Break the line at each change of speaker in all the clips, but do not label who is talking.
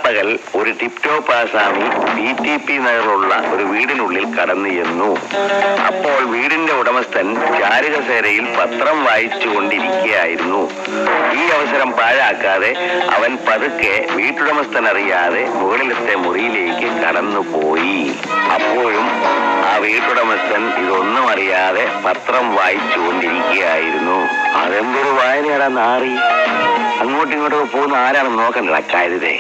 രാപ്പകൽ ഒരു ടിപ്ടോപ്പ് ആസാമി ഡി ടി പി നഗറിലുള്ള ഒരു വീടിനുള്ളിൽ കടന്നു ചെന്നു അപ്പോൾ വീടിന്റെ ഉടമസ്ഥൻ ചാരുകസേരയിൽ പത്രം വായിച്ചു കൊണ്ടിരിക്കുകയായിരുന്നു ഈ അവസരം പാഴാക്കാതെ അവൻ പതുക്കെ വീട്ടുടമസ്ഥൻ അറിയാതെ മുകളിലത്തെ മുറിയിലേക്ക് കടന്നുപോയി അപ്പോഴും ആ വീട്ടുടമസ്ഥൻ ഇതൊന്നും അറിയാതെ പത്രം വായിച്ചു കൊണ്ടിരിക്കുകയായിരുന്നു അതെന്തൊരു വായനയാടാ നാറി അങ്ങോട്ടും ഇങ്ങോട്ടും പോകുന്ന ആരാണെന്ന് നോക്കണ്ടടാ കരുതേ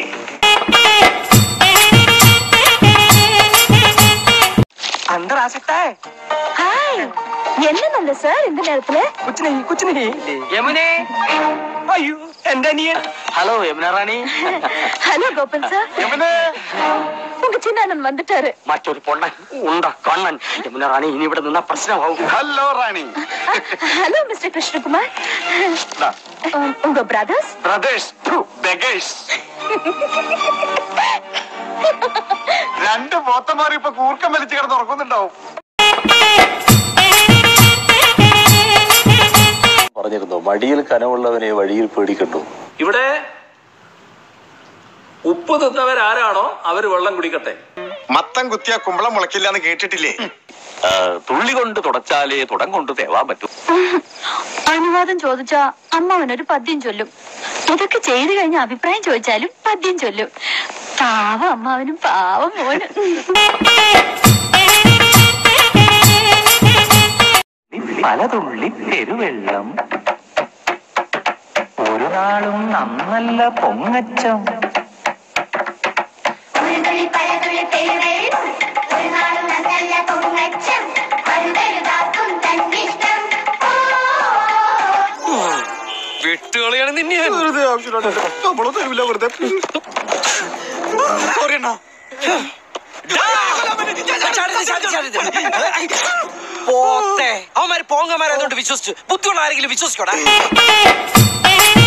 அந்த ராசத்தா
ஹாய் என்ன நல்ல சார் இந்த நேரத்துல
குச்சினி குச்சினி
യമുനെ
ஐயோ எந்த நீ
hello Yamuna Rani
hello Gopal sir உங்க சின்ன அண்ணன் வந்துட்டாரு
മറ്റൊരു പൊണ്ണൻ ഉണ്ട കണ്ണൻ യമുന റാണി ഇനി ഇവിടെ നിന്നാ പ്രശ്നമാവും
hello Rani
hello mister Krishnakumar
ദാ.
உம், உங்க பிரதர்ஸ்
ബ്രദേഴ്സ് ബെഗേഴ്സ് രണ്ട് പോത്തന്മാർ ഇപ്പൊ കൂർക്കം വലിച്ചു കിടന്ന് ഉറക്കുന്നുണ്ടാവും
പറഞ്ഞിരുന്നു മടിയിൽ കനമുള്ളവനെ വഴിയിൽ പേടിക്കട്ടു
ഇവിടെ ഉപ്പ് തിന്നവരാരാണോ അവര് വെള്ളം കുടിക്കട്ടെ
മത്തം കുത്തിയ കുമ്പളം മുളക്കില്ല എന്ന് കേട്ടിട്ടില്ലേ
ആ, തുള്ളി കൊണ്ട് തുടച്ചാലേ തുടം കൊണ്ട് തേവാൻ പറ്റൂ
അനുവാദം ചോദിച്ചാ അമ്മാവനൊരു പദ്യം ചൊല്ലും ഇതൊക്കെ ചെയ്തു കഴിഞ്ഞ അഭിപ്രായം ചോദിച്ചാലും പദ്യം ചൊല്ലും പാവം അമ്മാവനും പാവം മോനും
പലതുള്ളി പെരുവെള്ളം ഒരു നാളും നന്നല്ല പൊങ്ങച്ചം
ഉൾതുള്ളി പലതുള്ളി പെരുവെള്ളം ഒരു നാളും നല്ല പൊങ്ങച്ചം പഴുതഴുതാക്കും തന്നിഷ്ടം
വിട്ടുകളിയാണ് നിന്നെ
വെറുതെ ആവശ്യമില്ലാണ്ട് നമ്മളോ തരൂല വെറുതെ
പോത്തെ അവന്മാര് പോങ്ങന്മാരായതുകൊണ്ട് വിശ്വസിച്ചു ബുദ്ധിയുള്ള ആരെങ്കിലും വിശ്വസിക്കോടാ